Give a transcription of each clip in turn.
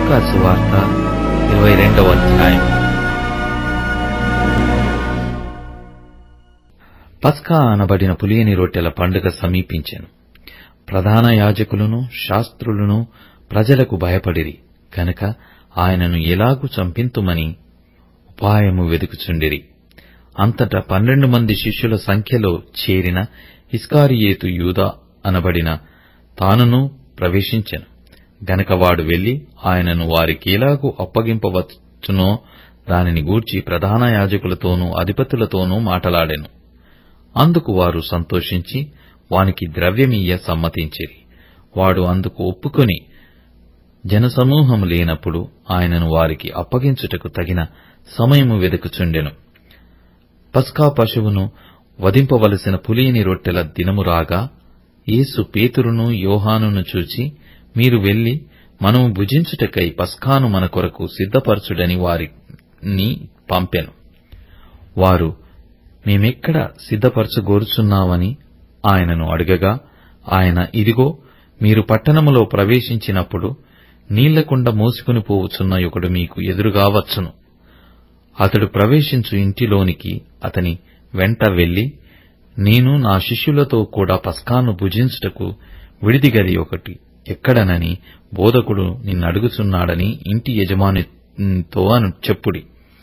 లూకా సువార్త ఇరవై రెండవ అధ్యాయం పస్కా అనబడిన పులియని రొట్టెల పండుగ సమీపించెను ప్రధాన యాజకులను శాస్త్రులను ప్రజలకు భయపడిరి గనక ఆయనను ఎలాగు చంపింతుమని ఉపాయము వెదుకుచుండిరి అంతటా పన్నెండు మంది శిష్యుల సంఖ్యలో చేరిన ఇస్కారియేతు యూదా అనబడిన తానును ప్రవేశించెను గనక వాడు వెళ్లి ఆయనను వారికి ఎలాగూ అప్పగింపవచ్చునో దానిని గూర్చి ప్రధాన యాజకులతోనూ అధిపతులతోనూ మాటలాడెను అందుకు వారు సంతోషించి వానికి ద్రవ్యమియ్య సమ్మతించిరి వాడు అందుకు ఒప్పుకొని జనసమూహము లేనప్పుడు ఆయనను వారికి అప్పగించుటకు తగిన సమయము వెదుకుచుండెను పస్కా పశువును వధింపవలసిన పులియని రొట్టెల దినము రాగా యేసు పేతురును యోహానును చూచి మీరు వెళ్లి మనము భుజించుటకై పస్కాను మన కొరకు సిద్ధపరచుడని వారిని పంపెను వారు మేమెక్కడ సిద్ధపరచగోరుచున్నామని ఆయనను అడగగా ఆయన ఇదిగో మీరు పట్టణములో ప్రవేశించినప్పుడు నీళ్లకుండ మోసుకుని పోవుచున్న ఒకడు మీకు ఎదురుగా వచ్చును అతడు ప్రవేశించు ఇంటిలోనికి అతని వెంట వెళ్లి నేను నా శిష్యులతో కూడా పస్కాను భుజించుటకు విడిది గది ఒకటి ఎక్కడనని బోధకుడు నిన్నడుగుచున్నాడని ఇంటి యజమానితో అను చెప్పుడి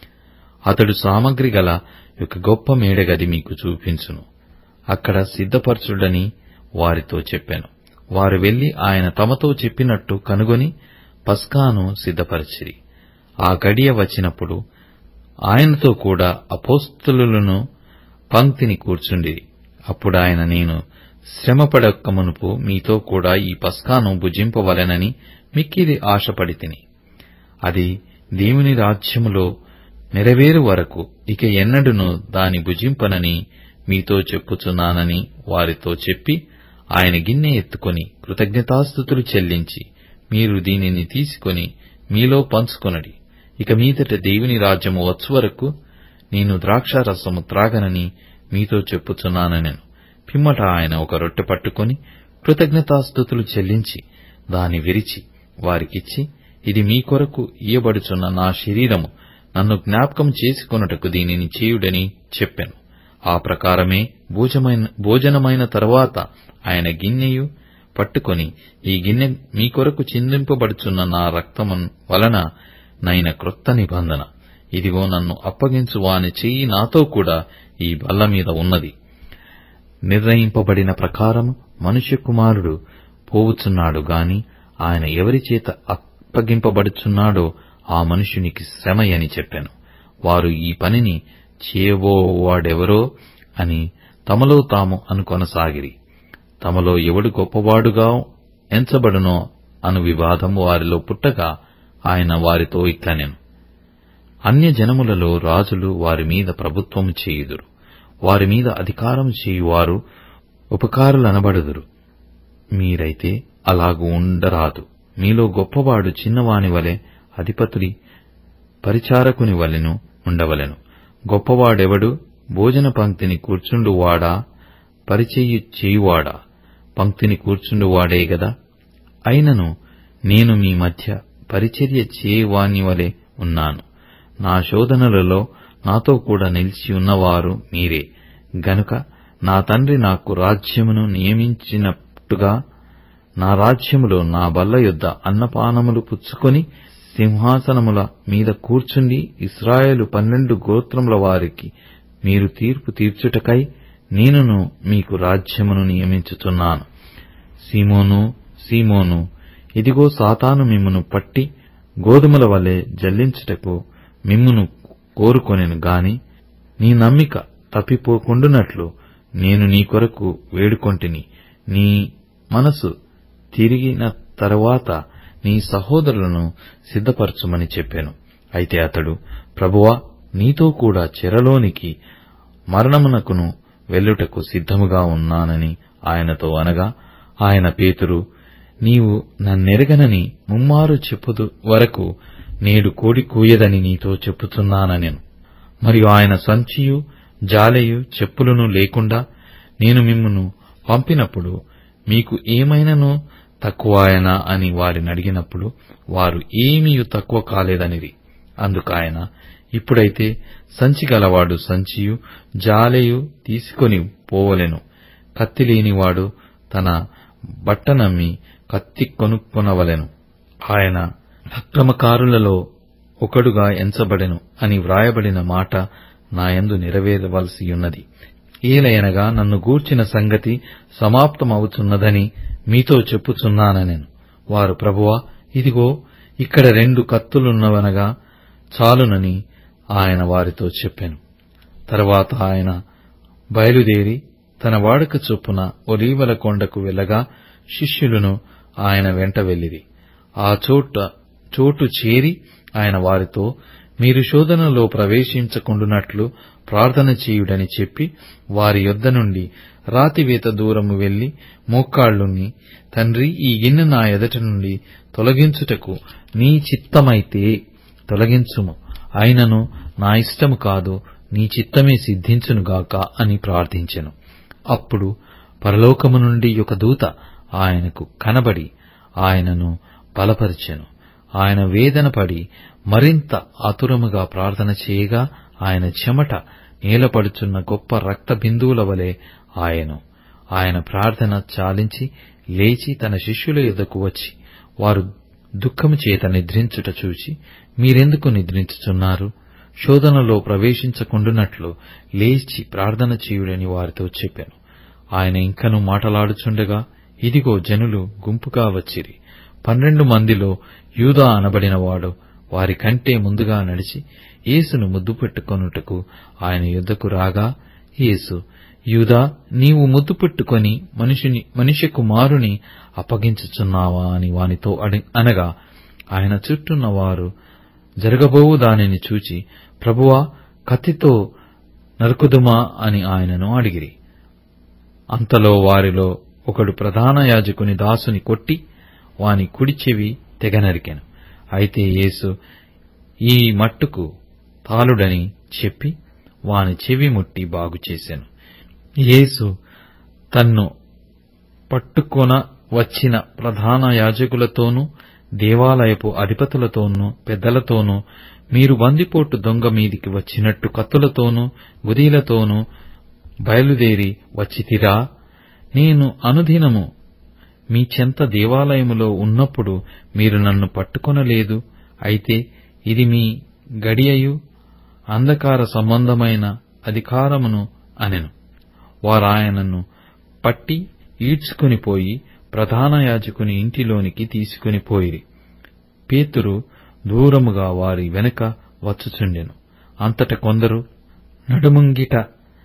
అతడు సామగ్రి గల ఒక గొప్ప మేడగది మీకు చూపించును అక్కడ సిద్ధపరచుడని వారితో చెప్పాను వారు వెళ్లి ఆయన తమతో చెప్పినట్టు కనుగొని పస్కాను సిద్ధపరిచిరి ఆ గడియ వచ్చినప్పుడు ఆయనతో కూడా అపోస్తులను పంక్తిని కూర్చుండిరి అప్పుడు ఆయన నేను శ్రమపడక మునుపు మీతో కూడా ఈ పస్కాను భుజింపవలెనని మిక్కిది ఆశపడి తిని అది దేవుని రాజ్యములో నెరవేరు వరకు ఇక ఎన్నడును దాని భుజింపనని మీతో చెప్పుచున్నానని వారితో చెప్పి ఆయన గిన్నె ఎత్తుకొని కృతజ్ఞతాస్థుతులు చెల్లించి మీరు దీనిని తీసుకొని మీలో పంచుకొనడి ఇక మీదట దేవుని రాజ్యము వచ్చు వరకు నేను ద్రాక్షారసము త్రాగనని మీతో చెప్పుచున్నానెను పిమ్మట ఆయన ఒక రొట్టె పట్టుకొని కృతజ్ఞతాస్థుతులు చెల్లించి దాని విరిచి వారికిచ్చి ఇది మీ కొరకు ఇయ్యబడుచున్న నా శరీరము నన్ను జ్ఞాపకం చేసుకొనుటకు దీనిని చేయుడని చెప్పాను ఆ ప్రకారమే భోజమైన భోజనమైన తరువాత ఆయన గిన్నెయు పట్టుకొని ఈ గిన్నె మీ కొరకు చిందింపబడుచున్న నా రక్తము వలన నైన క్రొత్త నిబంధన ఇదిగో నన్ను అప్పగించు వాని చెయ్యి నాతో కూడా ఈ బల్ల మీద ఉన్నది నిర్ణయింపబడిన ప్రకారం మనుష్య కుమారుడు పోవుచున్నాడు గాని ఆయన ఎవరి చేత అప్పగింపబడుచున్నాడో ఆ మనుష్యునికి శ్రమయని చెప్పాను వారు ఈ పనిని చేయబోవాడెవరో అని తమలో తాము అనుకొనసాగిరి తమలో ఎవడు గొప్పవాడుగా ఎంచబడునో అను వివాదం వారిలో పుట్టగా ఆయన వారితో ఇట్లనెను అన్య జనములలో రాజులు వారి మీద ప్రభుత్వము చేయుదురు వారి మీద అధికారం చేయువారు ఉపకారులనబడుదురు మీరైతే అలాగు ఉండరాదు మీలో గొప్పవాడు చిన్నవాని వలె అధిపతుడి పరిచారకుని వలెను ఉండవలెను గొప్పవాడెవడు భోజన పంక్తిని కూర్చుండువాడా పరిచయ్యు చేయువాడా పంక్తిని కూర్చుండువాడే గదా అయినను నేను మీ మధ్య పరిచర్య చేయవాని వలె ఉన్నాను నా శోధనలలో నాతో కూడా నిలిచి ఉన్నవారు మీరే గనుక నా తండ్రి నాకు రాజ్యమును నియమించినట్టుగా నా రాజ్యములో నా బల్ల యొద్ద అన్నపానములు పుచ్చుకొని సింహాసనముల మీద కూర్చుండి ఇస్రాయేలు పన్నెండు గోత్రముల వారికి మీరు తీర్పు తీర్చుటకై నేనును మీకు రాజ్యమును నియమించుచున్నాను సీమోను సీమోను ఇదిగో సాతాను మిమ్మును పట్టి గోధుమల వలె జల్లించుటకు మిమ్మును కోరుకొనెను గాని నీ నమ్మిక తప్పిపోకుండునట్లు నేను నీ కొరకు వేడుకొంటిని నీ మనసు తిరిగిన తరువాత నీ సహోదరులను సిద్ధపరచుమని చెప్పాను అయితే అతడు ప్రభువా నీతో కూడా చెరలోనికి మరణమునకును వెళ్ళుటకు సిద్ధముగా ఉన్నానని ఆయనతో అనగా ఆయన పేతురు నీవు నన్నెరగనని ముమ్మారు చెప్పుదు వరకు నేడు కోడి కూయదని నీతో చెప్పుచున్నాననెను మరియు ఆయన సంచియు జాలెయు చెప్పులను లేకుండా నేను మిమ్మును పంపినప్పుడు మీకు ఏమైనను తక్కువాయన అని వారిని అడిగినప్పుడు వారు ఏమీ తక్కువ కాలేదనిరి అందుకాయన ఇప్పుడైతే సంచి గలవాడు సంచియు జాలెయు తీసుకొని పోవలెను కత్తి లేనివాడు తన బట్టనమ్మి కత్తి కొనుక్కొనవలెను ఆయన అక్రమకారులలో ఒకడుగా ఎంచబడెను అని వ్రాయబడిన మాట నాయందు నెరవేరవలసి ఉన్నది ఏలయనగా నన్ను గూర్చిన సంగతి సమాప్తమవుతున్నదని మీతో చెప్పుచున్నానెను వారు ప్రభువా ఇదిగో ఇక్కడ రెండు కత్తులున్నవనగా చాలునని ఆయన వారితో చెప్పెను తరువాత ఆయన బయలుదేరి తన వాడుక చొప్పున ఒలీవల కొండకు వెళ్ళగా శిష్యులను ఆయన వెంట వెళ్ళిరి ఆ చోట చోటు చేరి ఆయన వారితో మీరు శోధనలో ప్రవేశించకుండునట్లు ప్రార్థన చేయుడని చెప్పి వారి యొద్ద నుండి రాతివేత దూరము వెళ్లి మోక్కాళ్ళుని తండ్రి ఈ గిన్నె నా ఎదట నుండి తొలగించుటకు నీ చిత్తమైతే తొలగించుము అయినను నా ఇష్టము కాదు నీ చిత్తమే సిద్ధించునుగాక అని ప్రార్థించెను అప్పుడు పరలోకము నుండి ఒక దూత ఆయనకు కనబడి ఆయనను బలపరిచెను ఆయన వేదన పడి మరింత ఆతురముగా ప్రార్థన చేయగా ఆయన చెమట నేలపడుచున్న గొప్ప రక్త బిందువుల వలె ఆయను ఆయన ప్రార్థన చాలించి లేచి తన శిష్యుల యొద్దకు వచ్చి వారు దుఃఖము చేత నిద్రించుట చూచి మీరెందుకు నిద్రించుచున్నారు శోధనలో ప్రవేశించకుండునట్లు లేచి ప్రార్థన చేయుడని వారితో చెప్పాను ఆయన ఇంకను మాటలాడుచుండగా ఇదిగో జనులు గుంపుగా వచ్చిరి పన్నెండు మందిలో యూదా అనబడినవాడు వారి కంటే ముందుగా నడిచి యేసును ముద్దు పెట్టుకొనుటకు ఆయన యుద్ధకు రాగా యేసు యూదా నీవు ముద్దు పెట్టుకొని మనిషిని మనిషి కుమారుని అప్పగించుచున్నావా అని వానితో అడి- అనగా ఆయన చుట్టూన్న వారు జరగబోవు దానిని చూచి ప్రభువా కత్తితో నరుకుదుమా అని ఆయనను అడిగిరి అంతలో వారిలో ఒకడు ప్రధాన యాజకుని దాసుని కొట్టి వాని కుడి చెవి తెగనరికెను అయితే యేసు ఈ మట్టుకు తాలుడని చెప్పి వాని చెవి ముట్టి బాగుచేశాను యేసు తన్ను పట్టుకొన వచ్చిన ప్రధాన యాజకులతోనూ దేవాలయపు అధిపతులతోనూ పెద్దలతోనూ మీరు బందిపోటు దొంగ మీదికి వచ్చినట్టు కత్తులతోనూ గుదీలతోనూ బయలుదేరి వచ్చితిరా నేను అనుదినము మీ చెంత దేవాలయములో ఉన్నప్పుడు మీరు నన్ను పట్టుకొనలేదు అయితే ఇది మీ గడియయు అంధకార సంబంధమైన అధికారమును అనెను వారాయనను పట్టి ఈడ్చుకుని పోయి ప్రధాన యాజకుని ఇంటిలోనికి తీసుకుని పోయిరి పేతురు దూరముగా వారి వెనుక వచ్చుచుండెను అంతట కొందరు నడుముంగిట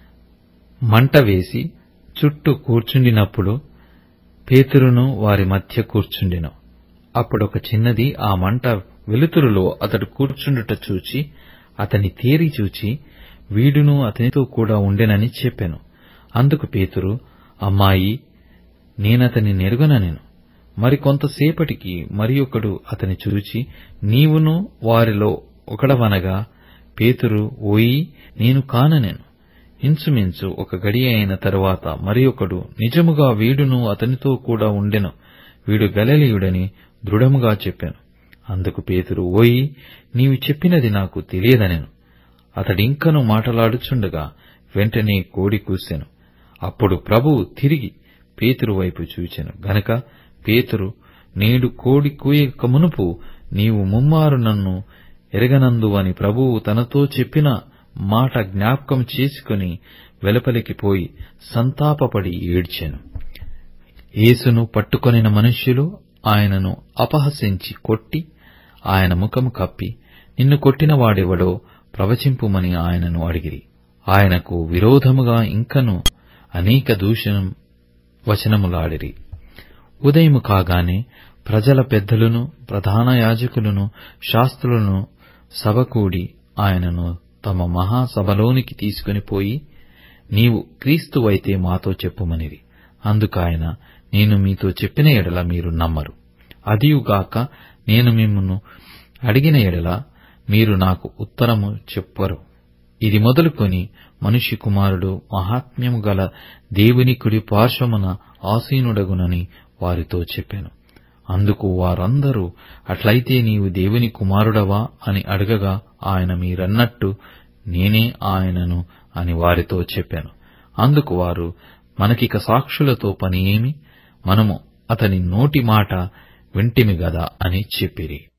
మంట వేసి చుట్టూ కూర్చుండినప్పుడు పేతురును వారి మధ్య కూర్చుండెను అప్పుడొక చిన్నది ఆ మంట వెలుతురులో అతడు కూర్చుండుట చూచి అతని తేరి చూచి వీడును అతనితో కూడా ఉండెనని చెప్పెను అందుకు పేతురు అమ్మాయి నేనతని నెరుగననెను మరి కొంతసేపటికి మరి ఒకడు అతని చూచి నీవును వారిలో ఒకడవనగా పేతురు ఓయి నేను కాననెను ఇంచుమించు ఒక గడి అయిన తరువాత మరి ఒకడు నిజముగా వీడును అతనితో కూడా ఉండెను వీడు గలలీయుడని దృఢముగా చెప్పాను అందుకు పేతురు ఓయి నీవు చెప్పినది నాకు తెలియదనెను అతడింకను మాటలాడుచుండగా వెంటనే కోడి కూసెను అప్పుడు ప్రభువు తిరిగి పేతురు వైపు చూచెను గనక పేతురు నేడు కోడి కూయక మునుపు నీవు ముమ్మారు నన్ను ఎరగనందువని ప్రభువు తనతో చెప్పిన మాట జ్ఞాపకం చేసుకుని వెలుపలికి పోయి సంతాపపడి ఏడ్చెను యేసును పట్టుకొనిన మనుష్యులు ఆయనను అపహసించి కొట్టి ఆయన ముఖము కప్పి నిన్ను కొట్టిన వాడెవడో ప్రవచింపుమని ఆయనను అడిగిరి ఆయనకు విరోధముగా ఇంకను అనేక దూషణం వచనములాడిరి ఉదయము కాగానే ప్రజల పెద్దలను ప్రధాన యాజకులను శాస్త్రులను సభ కూడి ఆయనను తమ మహాసభలోనికి తీసుకుని పోయి నీవు క్రీస్తువైతే మాతో చెప్పుమనిరి అందుకాయన నేను మీతో చెప్పిన ఎడల మీరు నమ్మరు అదియుగాక నేను మిమ్మును అడిగిన ఎడల మీరు నాకు ఉత్తరము చెప్పరు ఇది మొదలుకొని మనుష్య కుమారుడు మహాత్మ్యము గల దేవుని కుడి పార్శ్వమున ఆసీనుడగునని వారితో చెప్పాను అందుకు వారందరూ అట్లయితే నీవు దేవుని కుమారుడవా అని అడగగా ఆయన మీరన్నట్టు నేనే ఆయనను అని వారితో చెప్పాను అందుకు వారు మనకిక సాక్షులతో పని ఏమి మనము అతని నోటి మాట వింటిమి గదా అని చెప్పిరి